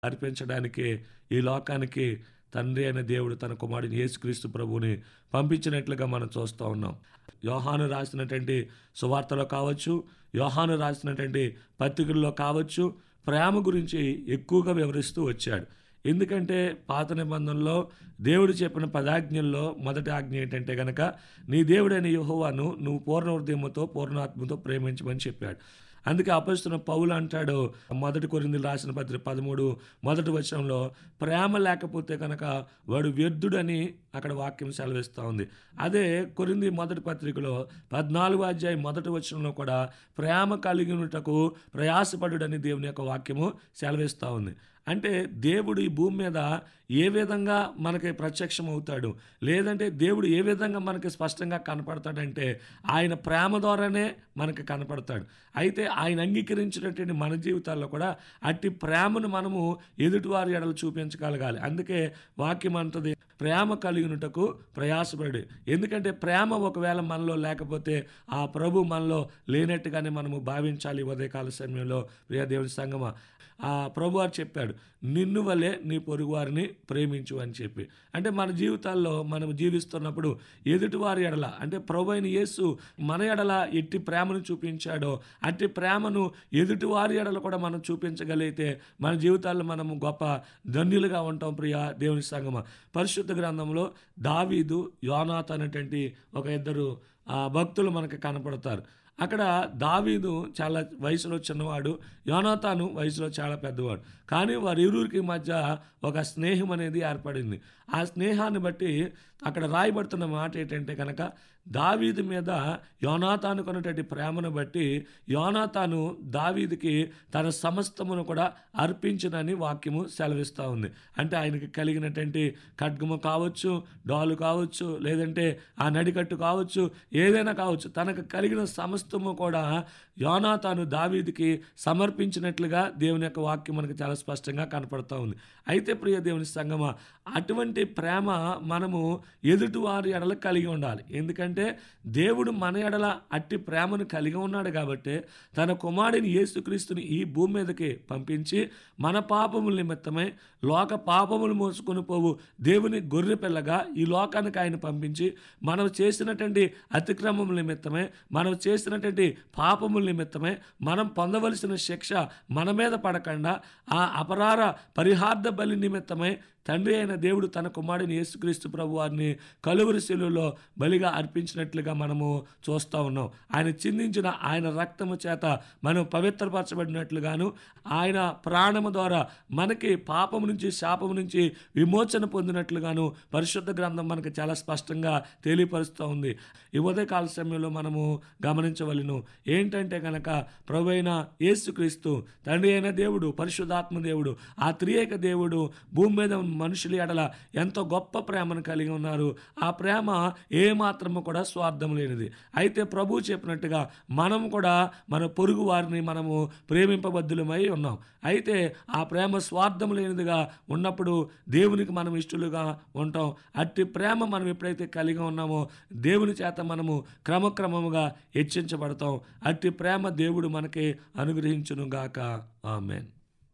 అర్పించడానికి ఈ లోకానికి తండ్రి అయిన దేవుడు తన కుమారుడిని యేసుక్రీస్తు ప్రభువుని పంపించినట్లుగా మనం చూస్తూ ఉన్నాం యోహాను రాసినటువంటి సువార్తలో కావచ్చు యోహాను రాసినటువంటి పత్రికల్లో కావచ్చు ప్రేమ గురించి ఎక్కువగా వివరిస్తూ వచ్చాడు ఎందుకంటే పాత నిబంధనలో దేవుడు చెప్పిన పదాజ్ఞల్లో మొదటి ఆజ్ఞ ఏంటంటే కనుక నీ దేవుడైన యెహోవాను నువ్వు పూర్ణ హృదయముతో పూర్ణాత్మతో ప్రేమించమని చెప్పాడు అందుకే అపస్తున్న పౌలు అంటాడు మొదటి కొరింది రాసిన పత్రిక పదమూడు మొదటి వచనంలో ప్రేమ లేకపోతే కనుక వాడు వ్యర్థుడని అక్కడ వాక్యం సెలవిస్తూ ఉంది అదే కొరింది మొదటి పత్రికలో పద్నాలుగు అధ్యాయం మొదటి వచనంలో కూడా ప్రేమ కలిగి ఉన్నటకు ప్రయాసపడుడని దేవుని యొక్క వాక్యము సెలవిస్తూ ఉంది అంటే దేవుడు ఈ భూమి మీద ఏ విధంగా మనకి ప్రత్యక్షం అవుతాడు లేదంటే దేవుడు ఏ విధంగా మనకి స్పష్టంగా కనపడతాడంటే ఆయన ప్రేమ ద్వారానే మనకి కనపడతాడు అయితే ఆయన అంగీకరించినటువంటి మన జీవితాల్లో కూడా అట్టి ప్రేమను మనము ఎదుటివారి ఎడలు చూపించగలగాలి అందుకే వాక్యం అంటది ప్రేమ కలిగినటకు ప్రయాసపడి ఎందుకంటే ప్రేమ ఒకవేళ మనలో లేకపోతే ఆ ప్రభు మనలో లేనట్టుగానే మనము భావించాలి ఉదయకాల సమయంలో ప్రియ దేవుని సంగమ ఆ ప్రభు వారు చెప్పాడు నిన్ను వలె నీ పొరుగువారిని ప్రేమించు అని చెప్పి అంటే మన జీవితాల్లో మనం జీవిస్తున్నప్పుడు ఎదుటివారి ఎడల అంటే ప్రభు అయిన యేసు మన ఎడల ఎట్టి ప్రేమను చూపించాడో అట్టి ప్రేమను ఎదుటివారి ఎడల కూడా మనం చూపించగలిగితే మన జీవితాల్లో మనము గొప్ప ధన్యులుగా ఉంటాం ప్రియ దేవుని సంగమ పరిశుద్ధ గ్రంథంలో దావీదు యోనాథ్ అనేటువంటి ఒక ఇద్దరు ఆ, భక్తులు మనకు కనపడతారు అక్కడ దావీదు చాలా వయసులో చిన్నవాడు యోనాతాను వయసులో చాలా పెద్దవాడు కానీ వారి ఇరువురికి మధ్య ఒక స్నేహం అనేది ఏర్పడింది ఆ స్నేహాన్ని బట్టి అక్కడ రాయబడుతున్న మాట ఏంటంటే కనుక దావీదు మీద యోనాతాను కొన్నటువంటి ప్రేమను బట్టి యోనాతాను దావీదుకి తన సమస్తమును కూడా అర్పించినని వాక్యము సెలవిస్తూ ఉంది అంటే ఆయనకి కలిగినటువంటి ఖడ్గము కావచ్చు డాలు కావచ్చు లేదంటే ఆ నడికట్టు కావచ్చు ఏదైనా కావచ్చు తనకు కలిగిన సమస్తము కూడా యోనాతాను దావీదికి సమర్పించినట్లుగా దేవుని యొక్క వాక్యం మనకు చాలా స్పష్టంగా కనపడుతూ ఉంది అయితే ప్రియ దేవుని సంగమ అటువంటి ప్రేమ మనము ఎదుటి వారి ఎడల కలిగి ఉండాలి ఎందుకంటే దేవుడు మన ఎడల అట్టి ప్రేమను కలిగి ఉన్నాడు కాబట్టి తన కుమారుడిని యేసుక్రీస్తుని ఈ భూమి మీదకి పంపించి మన పాపముల నిమిత్తమై లోక పాపములు మోసుకొని పోవు దేవుని గొర్రె పిల్లగా ఈ లోకానికి ఆయన పంపించి మనం చేసినటువంటి అతిక్రమముల నిమిత్తమే మనం చేసినటువంటి పాపముల నిమిత్తమే మనం పొందవలసిన శిక్ష మన మీద పడకుండా ఆ అపరార పరిహార్థ బలి నిమిత్తమై తండ్రి అయిన దేవుడు తన కుమారుడిని యేసుక్రీస్తు ప్రభు వారిని కలువరి శిలువలో బలిగా అర్పించినట్లుగా మనము చూస్తూ ఉన్నాం ఆయన చిందించిన ఆయన రక్తము చేత మనం పవిత్రపరచబడినట్లుగాను ఆయన ప్రాణము ద్వారా మనకి పాపము నుంచి శాపము నుంచి విమోచన పొందినట్లుగాను పరిశుద్ధ గ్రంథం మనకు చాలా స్పష్టంగా తెలియపరుస్తూ ఉంది ఈ ఉదయకాల సమయంలో మనము గమనించవలను ఏంటంటే కనుక ప్రభు అయిన యేసుక్రీస్తు తండ్రి అయిన దేవుడు పరిశుద్ధాత్మ దేవుడు ఆ త్రియేక దేవుడు భూమి మీద ఉన్న మనుషుల ఎడల ఎంతో గొప్ప ప్రేమను కలిగి ఉన్నారు ఆ ప్రేమ ఏ మాత్రము కూడా స్వార్థం లేనిది అయితే ప్రభు చెప్పినట్టుగా మనం కూడా మన పొరుగు వారిని మనము ప్రేమింపబద్దులమై ఉన్నాం అయితే ఆ ప్రేమ స్వార్థం లేనిదిగా ఉన్నప్పుడు దేవునికి మనం ఇష్టలుగా ఉంటాం అట్టి ప్రేమ మనం ఎప్పుడైతే కలిగి ఉన్నామో దేవుని చేత మనము క్రమక్రమముగా హెచ్చించబడతాం అట్టి ప్రేమ దేవుడు మనకి అనుగ్రహించునుగాక ఆమెన్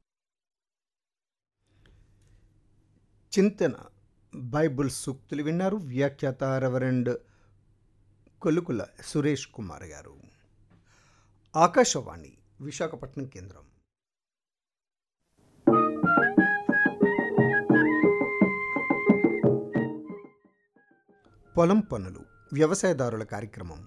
చింతన బైబుల్ సూక్తులు విన్నారు వ్యాఖ్యాత రెవరెండ్ కొలుకుల సురేష్ కుమార్ గారు ఆకాశవాణి విశాఖపట్నం కేంద్రం పొలం పనులు వ్యవసాయదారుల కార్యక్రమం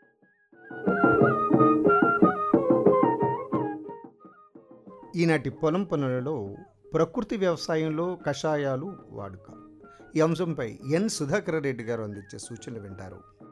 ఈనాటి పొలం పనులలో ప్రకృతి వ్యవసాయంలో కషాయాలు వాడుక ఈ అంశంపై ఎన్ సుధాకర్ రెడ్డి గారు అందించే సూచనలు వింటారు